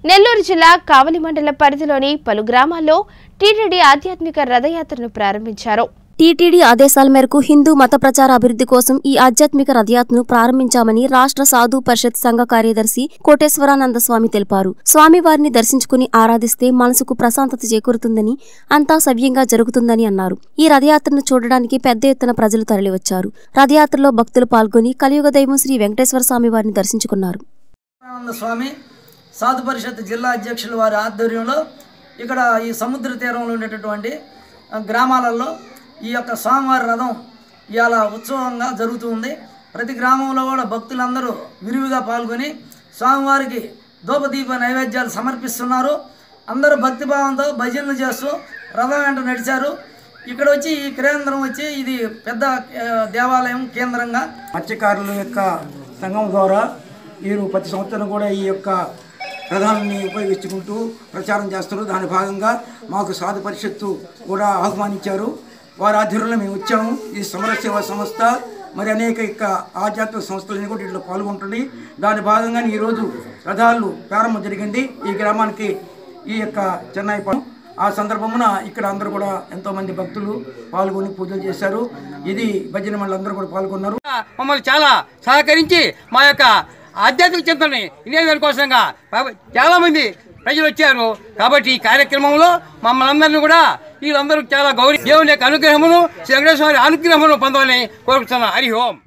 నెల్లూరు జిల్లా కావలి మండల పరిధిలోని పలు గ్రామాల్లో టీటీడీ ఆధ్యాత్మిక రథయాత్రను ప్రారంభించారు టీటీడీ ఆదేశాల మేరకు హిందూ మత ప్రచార అభివృద్ధి కోసం ఈ ఆధ్యాత్మిక రథయాత్రను ప్రారంభించామని రాష్ట్ర సాధు పరిషత్ సంఘ కార్యదర్శి కోటేశ్వరానంద స్వామి తెలిపారు స్వామివారిని దర్శించుకుని ఆరాధిస్తే మనసుకు ప్రశాంతత చేకూరుతుందని అంతా సవ్యంగా జరుగుతుందని అన్నారు ఈ రథయాత్రను చూడడానికి పెద్ద ఎత్తున ప్రజలు తరలివచ్చారు రథయాత్రలో భక్తులు పాల్గొని కలియుగ దైవం శ్రీ వెంకటేశ్వర స్వామి వారిని దర్శించుకున్నారు ఆనంద స్వామి సాధు పరిషత్ జిల్లా అధ్యక్షుల వారి ఆధ్వర్యంలో ఇక్కడ ఈ సముద్ర తీరంలో ఉండేటటువంటి ఆ, గ్రామాలలో ఈ యొక్క స్వామివారి రథం ఇవాళ ఉత్సవంగా జరుగుతూ ఉంది ప్రతి గ్రామంలో కూడా భక్తులందరూ విరివిగా పాల్గొని స్వామివారికి ధూపదీప నైవేద్యాలు సమర్పిస్తున్నారు అందరూ భక్తిభావంతో భజనలు చేస్తూ రథం వెంట నడిచారు ఇక్కడ వచ్చి ఈ కేంద్రం వచ్చి ఇది పెద్ద ఆ, దేవాలయం కేంద్రంగా మత్స్యకారుల యొక్క సంఘం ద్వారా వీరు ప్రతి సంవత్సరం కూడా ఈ యొక్క రథాలని ఉపయోగించుకుంటూ ప్రచారం చేస్తారు దాని భాగంగా మాకు సాధు పరిషత్తు కూడా ఆహ్వానించారు వారి ఆధ్వర్యంలో మేము వచ్చాము ఈ సమర సేవా సంస్థ మరి అనేక యొక్క ఆధ్యాత్మిక సంస్థలన్నీ కూడా ఇట్లా పాల్గొంటుంది దాని భాగంగానే ఈరోజు రథాలు ప్రారంభం జరిగింది ఈ గ్రామానికి ఈ యొక్క చెన్నై ప- ఆ సందర్భమున ఇక్కడ అందరూ కూడా ఎంతోమంది భక్తులు పాల్గొని పూజలు చేశారు ఇది భజన మండలి అందరూ కూడా పాల్గొన్నారు మమ్మల్ని చాలా సహకరించి మా యొక్క ఆధ్యాత్మిక చింతనని వినియోగం కోసంగా చాలా మంది ప్రజలు వచ్చారు కాబట్టి ఈ కార్యక్రమంలో మమ్మల్ని అందరినీ కూడా వీళ్ళందరూ చాలా గౌరవ దేవుని యొక్క అనుగ్రహమును శ్రీ వెంకటేశ్వర వారి అనుగ్రహమును పొందాలని కోరుతున్నాను హరి ఓం